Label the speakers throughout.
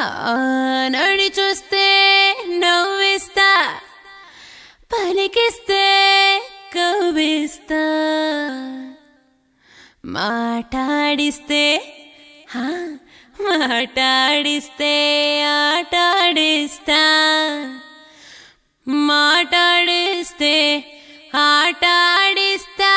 Speaker 1: ఆ నడి చూస్తే నవ్విస్తా పలికిస్తే కవ్విస్తా మాటాడిస్తే హా, మాటాడిస్తే ఆటాడిస్తా మాటాడిస్తే ఆటాడిస్తా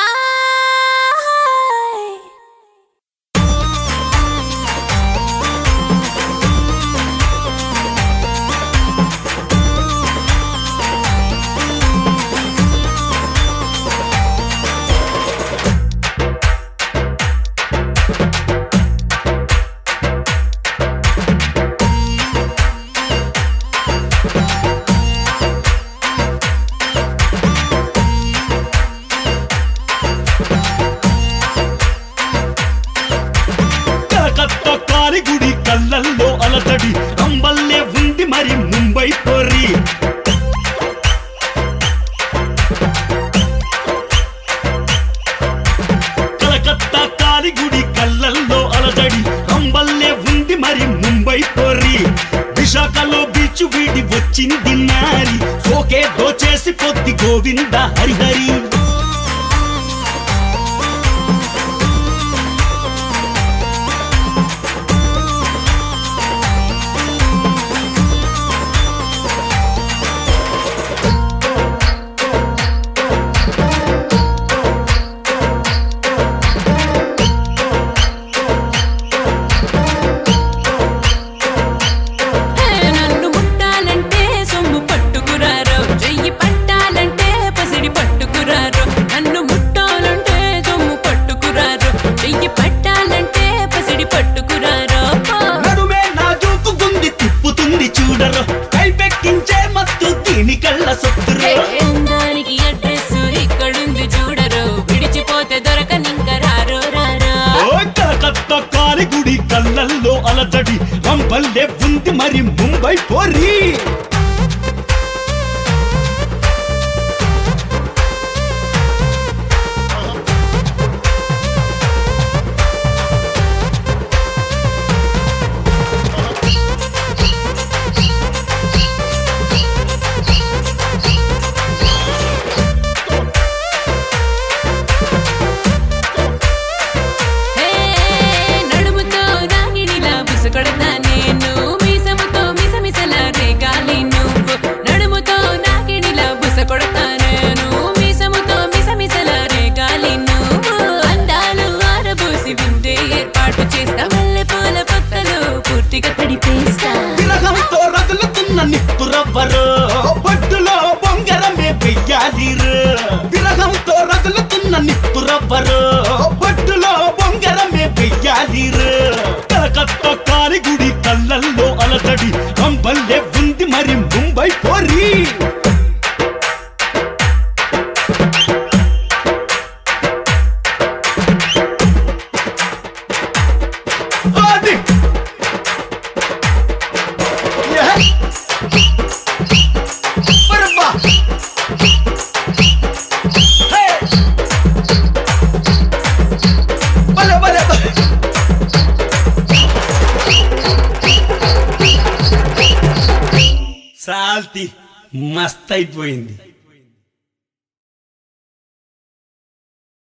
Speaker 2: కలకత్తా కాలిగుడి కళ్ళల్లో అలతడి రంబల్లే ఉంది మరి ముంబై పొర్రి కలకత్తా కాలిగుడి కళ్ళల్లో అలజడి రంబల్లే ఉంది మరి ముంబై పొర్రి విశాఖలో బీచ్ వీడి వచ్చింది నారి సోకే దోచేసి పొద్ది గోవింద హరిహరి
Speaker 1: హే, నన్ను ముట్టాలంటే సొమ్ము పట్టుకురారు చెయ్యి పట్టాలంటే పసిడి పట్టుకురారు నన్ను ముట్టాలంటే సొమ్ము పట్టుకురారు చెయ్యి పట్టాలంటే పసిడి పట్టుకురారు
Speaker 2: నడుమే నా జూకుకుంది తిప్పుతుంది చూడరు కైపెక్కించే మత్తు దీని కళ్ళ సొత్తురు
Speaker 1: దానికి అడ్రస్ ఇక్కడుంది చూడరు విడిచిపోతే దొరకనింక రారు రారా
Speaker 2: ఓ కలకత్తా కాలిగుడి కళ్ళల్లో అలజడి రంపల్లే ఉంది మరి ముంబై పోరి
Speaker 1: హే, నడుముతో నాగిడిలా బుసకొడతా నేను మీసముతో మిసమిసల రేగాలి నువ్వు నడుముతో నాగిడిలా బుసకొడతా నేను మీసముతో మిసమిసల రేగాలి నువ్వు అందాలు ఆరబోసి విందే ఏర్పాటు చేస్తా మల్లె పూల పక్కలో పూర్తిగా తడిపేస్తా
Speaker 2: విరహంతో రగులుతున్న నిప్పురవ్వరు బొడ్డులో బొంగరమే వెయ్యాలిరు విరహంతో రగులుతున్న నిప్పురవ్వరు బొడ్డులో బొంగరమే వెయ్యాలిరు కలకత్తా కాలిగుడి కళ్ళల్లో అలజడి రంపల్లే ఉంది మరి ముంబై పోరి అది Barba! Hey! Vale, vale, vale. సాల్తి మస్త్ అయిపోయింది